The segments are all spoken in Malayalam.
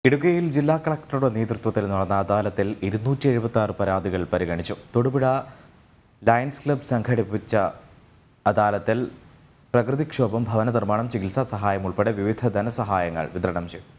ഇടുക്കിയിൽ ജില്ലാ കളക്ടറുടെ നേതൃത്വത്തിൽ നടന്ന അദാലത്തിൽ ഇരുന്നൂറ്റി എഴുപത്തി ആറ് പരാതികൾ പരിഗണിച്ചു തൊടുപുഴ ലയൺസ് ക്ലബ്ബ് സംഘടിപ്പിച്ച അദാലത്തിൽ പ്രകൃതിക്ഷോഭം ഭവന നിർമ്മാണം ചികിത്സാ സഹായം ഉൾപ്പെടെ വിവിധ ധനസഹായങ്ങൾ വിതരണം ചെയ്തു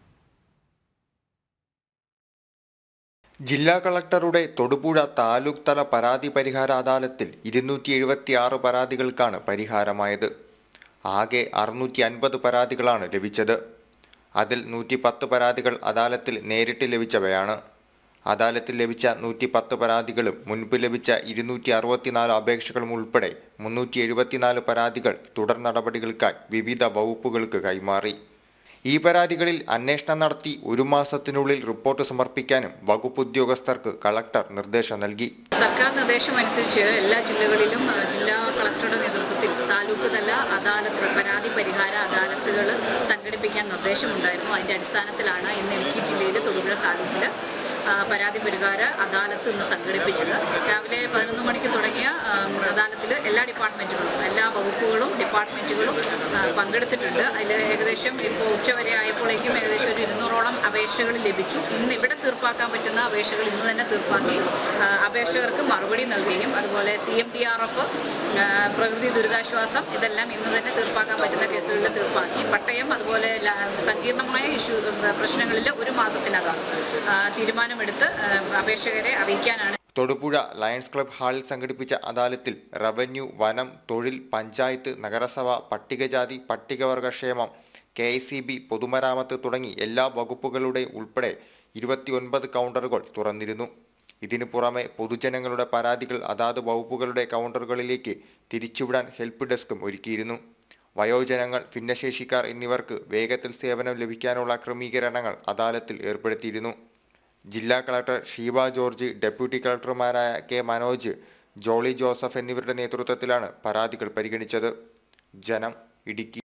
ജില്ലാ കളക്ടറുടെ തൊടുപുഴ താലൂക്ക് തല പരാതി പരിഹാര അദാലത്തിൽ ഇരുന്നൂറ്റി എഴുപത്തി ആറ് പരാതികൾക്കാണ് പരിഹാരമായത് ആകെ അറുന്നൂറ്റി അൻപത് പരാതികളാണ് ലഭിച്ചത് അതിൽ നൂറ്റി പത്ത് പരാതികൾ അദാലത്തിൽ നേരിട്ട് ലഭിച്ചവയാണ് അദാലത്തിൽ ലഭിച്ച നൂറ്റി പത്ത് പരാതികളും മുൻപ് ലഭിച്ച ഇരുന്നൂറ്റി അറുപത്തിനാല് അപേക്ഷകളും ഉൾപ്പെടെ മുന്നൂറ്റി എഴുപത്തിനാല് പരാതികൾ തുടർ നടപടികൾക്കായി വിവിധ വകുപ്പുകൾക്ക് കൈമാറി ഈ പരാതികളിൽ അന്വേഷണം നടത്തി ഒരു മാസത്തിനുള്ളിൽ റിപ്പോർട്ട് സമർപ്പിക്കാനും വകുപ്പ് ഉദ്യോഗസ്ഥർക്ക് കളക്ടർ നിർദ്ദേശം നൽകി സർക്കാർ നിർദ്ദേശമനുസരിച്ച് എല്ലാ ജില്ലകളിലും ആ, ജില്ലാ കളക്ടറുടെ നേതൃത്വത്തിൽ താലൂക്ക് തല അദാലത്ത് പരാതി പരിഹാര അദാലത്തുകൾ സംഘടിപ്പിക്കാൻ നിർദ്ദേശമുണ്ടായിരുന്നു അതിൻ്റെ അടിസ്ഥാനത്തിലാണ് ഇന്ന് ഇടുക്കി ജില്ലയിൽ തൊടുപുഴ താലൂക്കിൽ ആ, പരാതി പരിഹാര അദാലത്ത് ഇന്ന് സംഘടിപ്പിച്ചത് രാവിലെ പതിനൊന്ന് മണിക്ക് തുടങ്ങിയ അദാലത്തിൽ എല്ലാ ഡിപ്പാർട്ട്മെൻറ്റുകളും എല്ലാ വകുപ്പുകളും ഡിപ്പാർട്ട്മെൻറ്റുകളും ആ, പങ്കെടുത്തിട്ടുണ്ട് അതിൽ ഏകദേശം ഇപ്പോൾ ഉച്ചവരെ ആയപ്പോഴേക്കും ഏകദേശം ഒരു ഇരുന്നൂറോളം അപേക്ഷകൾ ലഭിച്ചു ഇന്ന് ഇവിടെ തീർപ്പാക്കാൻ പറ്റുന്ന അപേക്ഷകൾ ഇന്ന് തന്നെ തീർപ്പാക്കി ആ, അപേക്ഷകർക്ക് മറുപടി നൽകുകയും അതുപോലെ C M D R F പ്രകൃതി ദുരിതാശ്വാസം ഇതെല്ലാം ഇന്ന് തന്നെ തീർപ്പാക്കാൻ പറ്റുന്ന കേസുകളിൽ തീർപ്പാക്കി പട്ടയം അതുപോലെ ല- സങ്കീർണമായ ഇഷ്യൂ പ്രശ്നങ്ങളിൽ ഒരു മാസത്തിനകം ആ, തീരുമാനമെടുത്ത് ആ, അപേക്ഷകരെ അറിയിക്കാനാണ് തൊടുപുഴ ലയൺസ് ക്ലബ്ബ് ഹാളിൽ സംഘടിപ്പിച്ച അദാലത്തിൽ റവന്യൂ വനം തൊഴിൽ പഞ്ചായത്ത് നഗരസഭ പട്ടികജാതി പട്ടികവർഗക്ഷേമം കെ ഐ സി ബി പൊതുമരാമത്ത് തുടങ്ങി എല്ലാ വകുപ്പുകളുടെയും ഉൾപ്പെടെ ഇരുപത്തിയൊൻപത് കൗണ്ടറുകൾ തുറന്നിരുന്നു ഇതിനു പുറമെ പൊതുജനങ്ങളുടെ പരാതികൾ അതാത് വകുപ്പുകളുടെ കൗണ്ടറുകളിലേക്ക് തിരിച്ചുവിടാൻ ഹെൽപ്പ് ഡെസ്കും ഒരുക്കിയിരുന്നു വയോജനങ്ങൾ ഭിന്നശേഷിക്കാർ എന്നിവർക്ക് വേഗത്തിൽ സേവനം ലഭിക്കാനുള്ള ക്രമീകരണങ്ങൾ അദാലത്തിൽ ഏർപ്പെടുത്തിയിരുന്നു ജില്ലാ കളക്ടർ ഷീബ ജോർജ് ഡെപ്യൂട്ടി കളക്ടർമാരായ കെ മനോജ് ജോളി ജോസഫ് എന്നിവരുടെ നേതൃത്വത്തിലാണ് പരാതികൾ പരിഗണിച്ചത് ജനം ഇടുക്കി